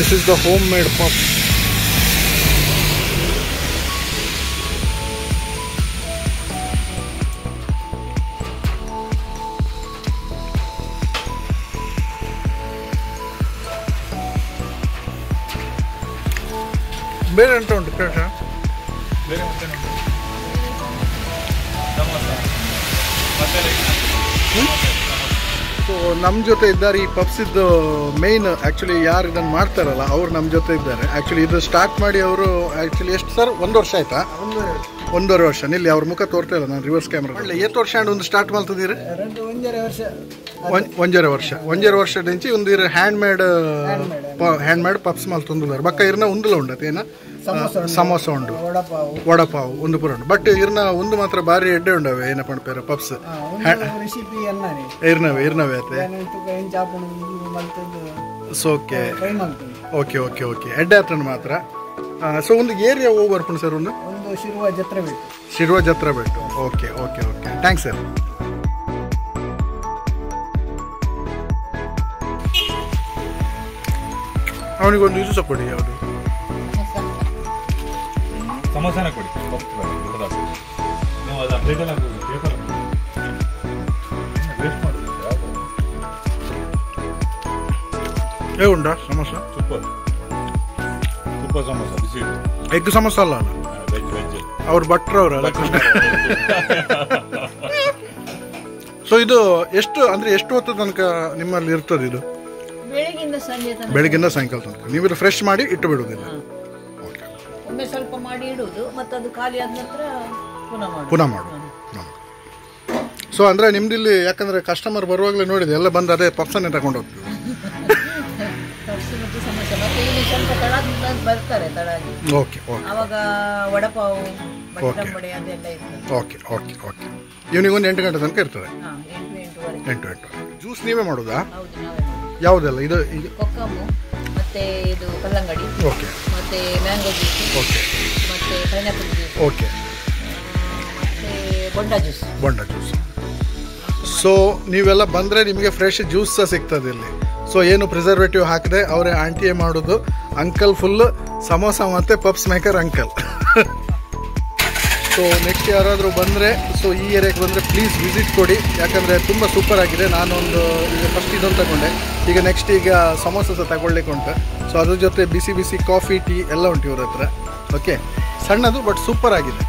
This is the home made puff ಬೇರೆ ಎಂತ ಉಂಟು ಕೇಳ ಬೇರೆ ಮತ್ತೆ ನಮ್ದು ಸಮೋಸ ಮತ್ತೆ ಸೊ ನಮ್ಮ ಜೊತೆ ಇದ್ದಾರೆ ಈ ಪಬ್ಸಿದ್ದು ಮೇಯ್ನ್ ಆ್ಯಕ್ಚುಲಿ ಯಾರು ಇದನ್ನು ಮಾಡ್ತಾರಲ್ಲ ಅವ್ರು ನಮ್ಮ ಜೊತೆ ಇದ್ದಾರೆ ಆ್ಯಕ್ಚುಲಿ ಇದು ಸ್ಟಾರ್ಟ್ ಮಾಡಿ ಅವರು ಆ್ಯಕ್ಚುಲಿ ಎಷ್ಟು ಸರ್ ಒಂದು ವರ್ಷ ಆಯ್ತಾ ಒಂದೂವರೆ ವರ್ಷ ನಿಲ್ಲಿ ಅವ್ರ ಮುಖ ತೋರ್ತಾ ಇಲ್ಲ ನಾನು ರಿವರ್ಸ್ ಕ್ಯಾಮ್ರಾ ಒಳ್ಳೆ ಏತ್ ವರ್ಷ ಆಂಡ್ ಒಂದು ಸ್ಟಾರ್ಟ್ ಮಾಡ್ತಿದ್ದೀರಿ రెండు ಒಂದೂವರೆ ವರ್ಷ ಒಂ- ಒಂಜರೆ ವರ್ಷ ಒಂಜರೆ ವರ್ಷದಿಂಚಿ ಒಂದಿರ hand made hand made puffs ಮಾಲ್ ತುಂದುಲಾರ ಬಕ್ಕ ಇರ್ನ ಉಂದುಲ ಉಂಡತ್ ಏನ ಸಮೋಸ ಉಂಡು. ಸಮೋಸ ಉಂಡು ವಡಪಾವು ವಡಪಾವ್ ಒಂದು ಪೂರ ಉಂಡು ಬಟ್ ಇರ್ನ ಒಂದು ಮಾತ್ರ ಬಾರಿ ಎಡ್ಡೆ ಉಂಡವೆ ಏನಪ್ಪ ಪೇರ ಪಪ್ಸ್ ಆ, ಒಂದು ರೆಸಿಪಿ ಅನ್ನರಿ ಇರ್ನವೆ ಇರ್ನವೆ ಆತೆ ಏನಂತೂ ಕೈನ್ ಚಾಪುಣಿ ಮಲ್ತದ್ದು ಸೋಕೆ ಫ್ರೈ ಮಾಡ್ತೀನಿ ಓಕೆ ಓಕೆ ಓಕೆ ಎಡ್ಡೆ ಆತನ ಮಾತ್ರ ಸೊ ಒಂದು ಏರಿಯಾ ಹೋಗಿ ಬರ್ಪುಣ್ ಸರ್ ಒಂದು ಒಂದು ಶಿರುವ ಜತ್ರೆ ಬೇಕು ಶಿರ್ವ ಜತ್ರ ಬೆಟ್ಟು okay okay okay thanks sir ಅವನಿಗೊಂದು ಇದು ಸಹ ಕೊಡಿ ಯಾವುದು ಸಮೋಸನ ಕೊಡಿ ದೊಡ್ಡದಾಗಿ. ನೀವು ಅದು ಪ್ಲೇಟಲ್ಲಿ ಹಾಕಿ ಪೇಪರ್ ವೇಸ್ಟ್ ಮಾಡ್ತೀವಿ ಏ ಉಂಡಾ ಸಮೋಸ ಸೂಪರ್ ಸೂಪರ್ ಸಮೋಸ ಬಿಸಿ ಇದೆ ಎಗ್ ಸಮೋಸ ಅಲ್ಲ ಅಲ್ಲ ವೆಜ್ ವೆಜ್ ಅವ್ರು ಭಟ್ರು ಅವರಲ್ಲ ಸೊ ಇದು ಎಷ್ಟು ಅಂದ್ರೆ ಎಷ್ಟು ಹೊತ್ತು ತನಕ ನಿಮ್ಮಲ್ಲಿ ಇರ್ತದೆ ಇದು ಬೆಳಗಿಂದ ಸಂಜೆ ತನಕ ಬೆಳಗಿಂದ ಸಾಯಂಕಾಲ ತನಕ ನೀವು ಇದು ಫ್ರೆಶ್ ಮಾಡಿ ಇಟ್ಟು ಬಿಡುವುದಿಲ್ಲ ಓಕೆ ಒಮ್ಮೆ ಸ್ವಲ್ಪ ಮಾಡಿ ಇಡುವುದು ಮತ್ತು ಅದು ಖಾಲಿ ಆದ ನಂತರ ಪುನಃ ಮಾಡುದು ಪುನಃ ಮಾಡು ಸೊ ಅಂದ್ರೆ ನಿಮ್ದಿಲ್ಲಿ ಯಾಕಂದ್ರೆ ಕಸ್ಟಮರ್ ಬರುವಾಗಲೇ ನೋಡಿದೆ ಎಲ್ಲ ಬಂದು ಅದೇ ಪಪ್ಸನ್ನೇ ತಗೊಂಡು ಹೋಗ್ತೀವಿ ಪಪ್ಸ್ ಮತ್ತು ಸಮೋಸ ಮತ್ತೆ ಇಲ್ಲಿ ಸ್ವಲ್ಪ ತಳದಿಂದ ಬರ್ತಾರೆ ತಳಾಗಿ ಓಕೆ ಓಕೆ ಆವಾಗ ವಡಪಾವು ಬಟ್ಟಂಬಡೆ ಅದೆಲ್ಲ ಇರ್ತದೆ ಓಕೆ ಓಕೆ ಓಕೆ ಈವ್ನಿಂಗ್ ಒಂದು ಎಂಟು ಗಂಟೆ ತನಕ ಇರ್ತದೆ ಹಾ ಎಂಟು ಎಂಟುವರೆಗೆ ಎಂಟು ಎಂಟು ಜ್ಯೂಸ್ ನೀವೇ ಮಾಡೋದಾ ಹೌದು ನಾವೇ ಮಾಡುದು. ಯಾವುದೆಲ್ಲ ಇದು ಇದು ಕೊಕ್ಕಮ್ಮು ಮತ್ತೆ ಇದು ಕಲ್ಲಂಗಡಿ ಓಕೆ ಮತ್ತೆ ಮ್ಯಾಂಗೋ ಜ್ಯೂಸ್ ಓಕೆ ಮತ್ತೆ ಪೈನಾಪಲ್ ಜ್ಯೂಸ್ ಓಕೆ ಮತ್ತೆ ಬೊಂಡ ಜ್ಯೂಸ್ ಬೊಂಡ ಜ್ಯೂಸ್ ಸೊ ನೀವೆಲ್ಲ ಬಂದರೆ ನಿಮಗೆ ಫ್ರೆಶ್ ಜ್ಯೂಸ್ ಸಹ ಸಿಗ್ತದೆ ಇಲ್ಲಿ ಸೊ ಏನು ಪ್ರಿಸರ್ವೇಟಿವ್ ಹಾಕದೆ ಅವರೇ ಆಂಟಿಯೇ ಮಾಡೋದು ಅಂಕಲ್ ಫುಲ್ ಸಮೋಸ ಮತ್ತು puffs maker uncle so next ಯಾರಾದರೂ ಬಂದರೆ ಸೊ ಈ ಏರಿಯಾಗೆ ಬಂದರೆ ಪ್ಲೀಸ್ ವಿಸಿಟ್ ಕೊಡಿ ಯಾಕಂದರೆ ತುಂಬ ಸೂಪರ್ ಆಗಿದೆ ನಾನೊಂದು ಈಗ ಫಸ್ಟ್ ಇದೊಂದು ತಗೊಂಡೆ ಈಗ ನೆಕ್ಸ್ಟ್ ಈಗ ಸಮೋಸ ಸಹ ತಗೊಳ್ಲಿಕ್ಕೆ ಉಂಟು ಸೊ ಅದ್ರ ಜೊತೆ ಬಿಸಿ ಬಿಸಿ ಕಾಫಿ ಟೀ ಎಲ್ಲ ಉಂಟು ಇವ್ರ ಹತ್ರ ಓಕೆ ಸಣ್ಣದು ಬಟ್ ಸೂಪರ್ ಆಗಿದೆ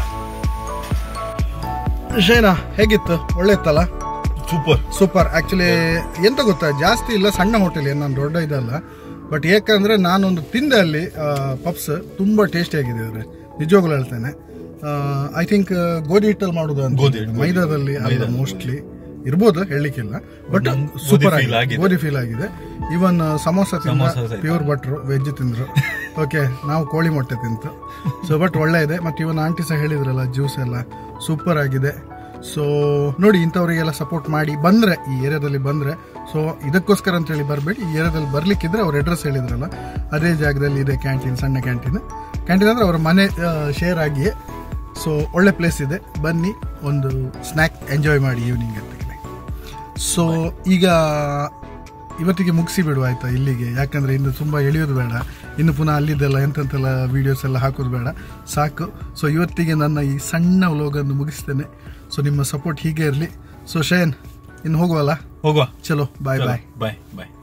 ಶೇನಾ ಹೇಗಿತ್ತು ಒಳ್ಳೆ ಇತ್ತಲ್ಲ ಸೂಪರ್ ಸೂಪರ್ ಆ್ಯಕ್ಚುಲಿ ಎಂತ ಗೊತ್ತಾ ಜಾಸ್ತಿ ಇಲ್ಲ ಸಣ್ಣ ಹೋಟೆಲ್ ಏನು ನಾನು ದೊಡ್ಡ ಇದಲ್ಲ ಬಟ್ ಯಾಕಂದರೆ ನಾನೊಂದು ತಿಂದೆ ಅಲ್ಲಿ ಪಪ್ಸ್ ತುಂಬ ಟೇಸ್ಟಿಯಾಗಿದೆ ಅವ್ರೆ ನಿಜವಾಗ್ಲೂ ಹೇಳ್ತೇನೆ ಐ ಥಿಂಕ್ ಗೋಧಿ ಹಿಟ್ಟಲ್ಲಿ ಮಾಡೋದು ಅಂತ ಗೋಧಿ ಹೇಳಿ. ಮೈದಾದಲ್ಲಿ ಅಲ್ಲ ಮೋಸ್ಟ್ಲಿ ಇರ್ಬೋದು ಹೇಳಲಿಕ್ಕಿಲ್ಲ ಬಟ್ ಗೋಧಿ ಸೂಪರ್ feel ಆಗಿದೆ ಆಗಿದೆ. ಗೋಧಿ ಫೀಲ್ ಆಗಿದೆ ಇವನ್ ಸಮೋಸ ತಿಂದ ಸಮೋಸ ಸಹಿತ. ಪ್ಯೂರ್ ಬಟ್ರು ವೆಜ್ ತಿಂದ್ರು ಓಕೆ ನಾವು ಕೋಳಿ ಮೊಟ್ಟೆ ತಿಂತು ಸೊ ಬಟ್ ಒಳ್ಳೆ ಇದೆ ಮತ್ತು ಇವನ್ ಆಂಟಿ ಸಹ ಹೇಳಿದ್ರಲ್ಲ ಜ್ಯೂಸ್ ಎಲ್ಲ ಸೂಪರ್ ಆಗಿದೆ ಸೊ ನೋಡಿ ಇಂಥವರಿಗೆಲ್ಲ ಸಪೋರ್ಟ್ ಮಾಡಿ ಬಂದರೆ ಈ ಏರಿಯಾದಲ್ಲಿ ಬಂದರೆ ಸೊ ಇದಕ್ಕೋಸ್ಕರ ಅಂತೇಳಿ ಬರಬೇಡಿ ಈ ಏರಿಯಾದಲ್ಲಿ ಬರ್ಲಿಕ್ಕಿದ್ರೆ ಅವ್ರ ಅಡ್ರೆಸ್ ಹೇಳಿದ್ರಲ್ಲ ಅದೇ ಜಾಗದಲ್ಲಿ ಇದೆ ಕ್ಯಾಂಟೀನ್ ಸಣ್ಣ ಕ್ಯಾಂಟೀನ್ ಕ್ಯಾಂಟೀನ್ ಅಂದರೆ ಅವರ ಮನೆ ಶೇರ್ ಆಗಿಯೇ ಸೊ ಒಳ್ಳೆ ಪ್ಲೇಸ್ ಇದೆ ಬನ್ನಿ ಒಂದು ಸ್ನ್ಯಾಕ್ ಎಂಜಾಯ್ ಮಾಡಿ ಈವ್ನಿಂಗ್ ಅಂತೇಳಿ ಸೊ ಈಗ ಇವತ್ತಿಗೆ ಮುಗಿಸಿ ಬಿಡುವ ಆಯ್ತಾ ಇಲ್ಲಿಗೆ ಯಾಕಂದ್ರೆ ಇನ್ನು ತುಂಬ ಎಳೆಯೋದು ಬೇಡ ಇನ್ನು ಪುನಃ ಅಲ್ಲಿದ್ದೆಲ್ಲ ಎಂತೆಂತೆಲ್ಲ ವೀಡಿಯೋಸ್ ಎಲ್ಲ ಹಾಕೋದು ಬೇಡ ಸಾಕು ಸೊ ಇವತ್ತಿಗೆ ನನ್ನ ಈ ಸಣ್ಣ ವ್ಲೋಗನ್ನು ಮುಗಿಸ್ತೇನೆ ಸೊ ನಿಮ್ಮ ಸಪೋರ್ಟ್ ಹೀಗೆ ಇರಲಿ ಸೊ ಶಯನ್ ಇನ್ನು ಹೋಗುವಲ್ಲ ಹೋಗುವ ಚಲೋ ಬಾಯ್ ಬಾಯ್ ಬಾಯ್ ಬಾಯ್